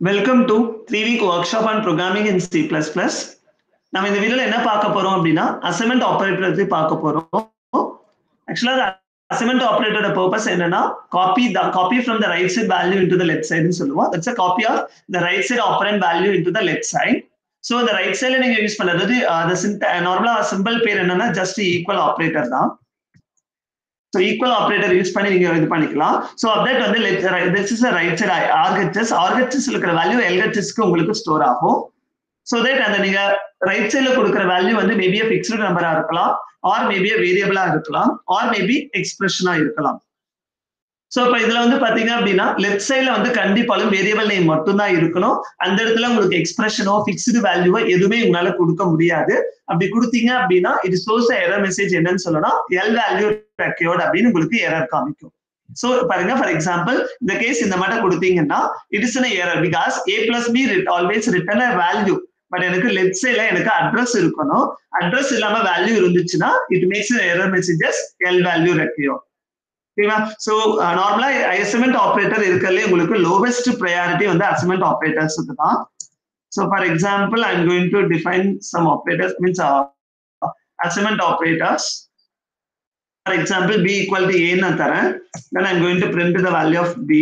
Welcome to three week workshop and programming in C plus plus நம்ம இந்த வீடியோல என்ன பார்க்க போறோம் அப்படின்னா அசைன்மெண்ட் ஆப்ரேட்டர் பத்தி பார்க்க போறோம் ஆக்சுவலா அசைன்மெண்ட் ஆப்ரேட்டரோட பர்பஸ் என்னன்னா copy the copy from the right side value into the left சைடுன்னு சொல்லுவோம் that's a copy of the right side operand value into the left side so இந்த ரைட் சைட்ல நீங்க யூஸ் பண்றது நார்மலா சிம்பிள் பேர் என்னன்னா ஜஸ்ட் ஈக்குவல் ஆப்ரேட்டர் தான் ஸோ ஈக்குவல் ஆப்ரேட்டர் யூஸ் பண்ணி நீங்க இது பண்ணிக்கலாம் ஸோ அப்டேட் வந்து this is right side RHS RHS இருக்கிற வேல்யூ எல்கெச்சஸ்க்கு உங்களுக்கு ஸ்டோர் ஆகும் ஸோ தட் அந்த நீங்க ரைட் சைட்ல கொடுக்குற வேல்யூ வந்து மேபி ஃபிக்ஸ்டு நம்பரா இருக்கலாம் ஆர் மேபி வேரியபிளா இருக்கலாம் ஆர் மேபி எக்ஸ்பிரஷனா இருக்கலாம் ஸோ இப்போ இதுல வந்து பாத்தீங்க அப்படின்னா லெஃப்ட் சைட்ல வந்து கண்டிப்பாலும் வேரியபிள் நேம் மட்டும் தான் இருக்கணும் அந்த இடத்துல உங்களுக்கு எக்ஸ்பிரஷனோ பிக்ஸ்டு வேல்யூவோ எதுவுமே உங்களால கொடுக்க முடியாது அப்படி கொடுத்தீங்க அப்படின்னா இது சோர்ஸ் எரர் மெசேஜ் என்னன்னு சொல்லலாம் எல் வேல்யூ ரெக்கையோட் அப்படின்னு உங்களுக்கு எரர் காமிக்கும் சோ பாருங்க ஃபார் எக்ஸாம்பிள் இந்த கேஸ் இந்த மாதிரி கொடுத்தீங்கன்னா it is error because A plus B always return a value but எனக்கு லெஃப்ட் சைட்ல எனக்கு அட்ரஸ் இருக்கணும் அட்ரஸ் இல்லாம வேல்யூ இருந்துச்சுன்னா it makes error messages L value required ஓகேவா சோ நார்மலா அசைன்மெண்ட் ஆப்ரேட்டர் இருக்கிறதுல உங்களுக்கு லோவஸ்ட் ப்ரையாரிட்டி வந்து அசைன்மெண்ட் ஆப்ரேட்டர்ஸுக்கு தான் so for example I am going to define some operators means assignment operators for example B equal to A நான் தரேன் then I am going to print the value of B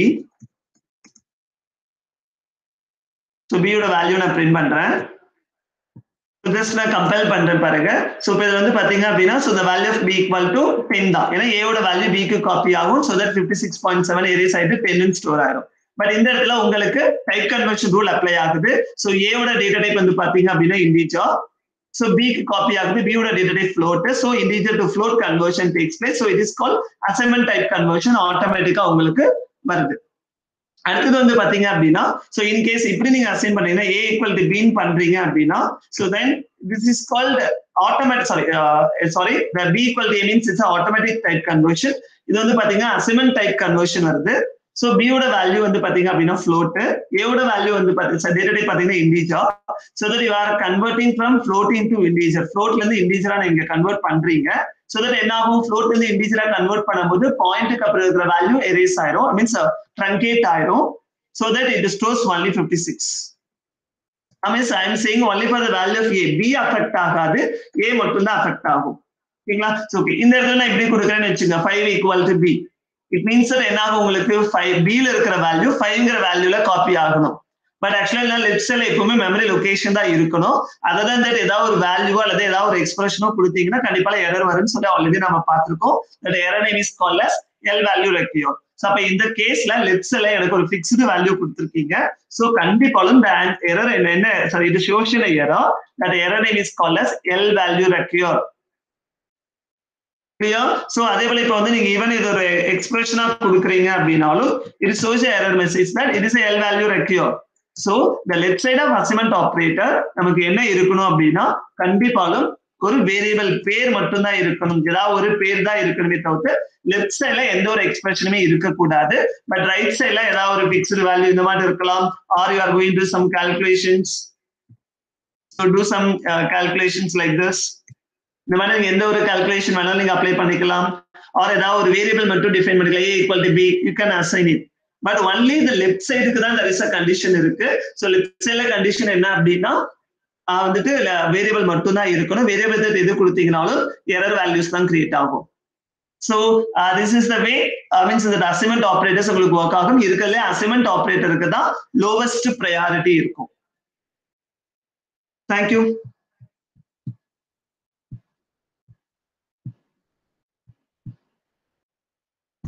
so பியோட value நான் print பண்றேன் just நான் compare பண்றேன் பாருங்க so இப்போ இது வந்து பாத்தீங்க அப்படின்னா ஸோ இந்த value of B equal to ten தான் ஏன்னா ஏவோட வேல்யூ பிக்கு காப்பி ஆகும் so that fifty six point seven erase ஆயிட்டு டென்னு ஸ்டோர் ஆயிரும் பட் இந்த இடத்துல உங்களுக்கு டைப் கன்வர்ஷன் ரூல் அப்ளை ஆகுது ஸோ ஏவோட டேட்டா டைப் வந்து பாத்தீங்க அப்படின்னா இண்டிஜர் ஸோ பிக்கு காப்பி ஆகுது பியோட data type float so integer to float conversion takes place so it is call assignment type conversion ஆட்டோமேட்டிக்கா உங்களுக்கு வருது அடுத்தது வந்து பாத்தீங்க அப்படின்னா சோ இன் கேஸ் இப்படி நீங்க அசைன் பண்ணீங்கன்னா ஏ ஈக்குவல் டு பீன் பண்றீங்க அப்படின்னா so then this is called automatic sorry sorry the B equal to A means it's automatic type conversion இது வந்து பாத்தீங்கன்னா அசைன்மெண்ட் டைப் கன்வர்ஷன் வருது சோ பியோட வேல்யூ வந்து பாத்தீங்க அப்படின்னா ஃப்ளோட் ஏவோட வேல்யூ வந்து பாத்தீங்கன்னா டேட்டா டைப் பாத்தீங்கன்னா integer so that you are converting from floating to integer ஃப்ளோட்ல இருந்து இண்டீஜரா நீங்க கன்வெர்ட் பண்றீங்க சோ தட் என்ன ஆகும் ஃப்ளோட்ல இருந்து இண்டீஜரா கன்வெர்ட் பண்ணும்போது பாயிண்ட்டுக்கு அப்புறம் இருக்கிற வேல்யூ எரேஸ் ஆயிரும் மீன்ஸ் ட்ரங்கேட் ஆயிரும் so that it stores only 56 I mean, I am saying only for the value of A. B affect ஆகாது A மட்டும் தான் affect ஆகும் ஓகேங்களா ஓகே இந்த இடத்துல நான் இப்படி கொடுக்குறேன்னு வச்சுங்க five equal to B it means என்ன ஆகும் உங்களுக்கு ஃபைவ் பில இருக்கிற வேல்யூ ஃபைவ்ங்கிற வேல்யூல காப்பி ஆகணும் பட் ஆக்சுவலா லெஃப்ட் சைட்ல எப்பவுமே மெமரி லொகேஷன் தான் இருக்கணும் அதை தான் ஏதாவது ஒரு வேல்யூவோ அல்லது ஏதாவது ஒரு எக்ஸ்பிரஷனோ கொடுத்தீங்கன்னா கண்டிப்பா எரர் வரும்னு சொல்லி ஆல்ரெடி நம்ம பார்த்திருக்கோம் that error name is call as L value required so அப்ப இந்த கேஸ்ல லெஃப்ட் சைட்ல எனக்கு ஒரு பிக்ஸ்டு வேல்யூ கொடுத்துருக்கீங்க ஸோ கண்டிப்பாலும் இந்த எரர் என்ன என்ன சாரி இது சோஷியல் error that error name is call as L value required clear so அதே போல இப்போ வந்து நீங்க ஈவன் இது ஒரு எக்ஸ்பிரஷனா கொடுக்குறீங்க அப்படின்னாலும் இது சோஷ error message that it is L value required so the left side of assignment operator நமக்கு என்ன இருக்கணும் அப்படின்னா கண்டிப்பாலும் ஒரு வேரியபிள் பேர் மட்டும்தான் இருக்கணும் ஏதாவது ஒரு பேர் தான் இருக்கணுமே தவிர்த்து லெஃப்ட் சைட்ல எந்த ஒரு எக்ஸ்பிரஷனுமே இருக்கக்கூடாது பட் ரைட் சைட்ல ஏதாவது ஒரு பிக்ஸ்டு வேல்யூ இந்த மாதிரி இருக்கலாம் or you are going to some calculations so do some calculations like this இந்த மாதிரி நீங்க எந்த ஒரு கால்குலேஷன் வேணாலும் நீங்க அப்ளை பண்ணிக்கலாம் ஆர் ஏதாவது ஒரு வேரியபிள் மட்டும் டிஃபைன் பண்ணிக்கலாம் A equal to B you can assign it but only இந்த லெஃப்ட் சைடுக்கு தான் தர் இஸ் அ கண்டிஷன் இருக்கு ஸோ லெஃப்ட் சைட்ல கண்டிஷன் என்ன அப்படின்னா வந்துட்டு வேரியபிள் மட்டும் தான் இருக்கணும் வேரியபிள் எது கொடுத்தீங்கனாலும் எரர் வேல்யூஸ் தான் கிரியேட் ஆகும் so this is the way means இந்த அசைன்மெண்ட் ஆப்ரேட்டர்ஸ் உங்களுக்கு ஒர்க் ஆகும் இருக்கிறதுல அசைன்மெண்ட் ஆப்ரேட்டருக்கு தான் லோவஸ்ட் ப்ரையாரிட்டி இருக்கும் தேங்க்யூ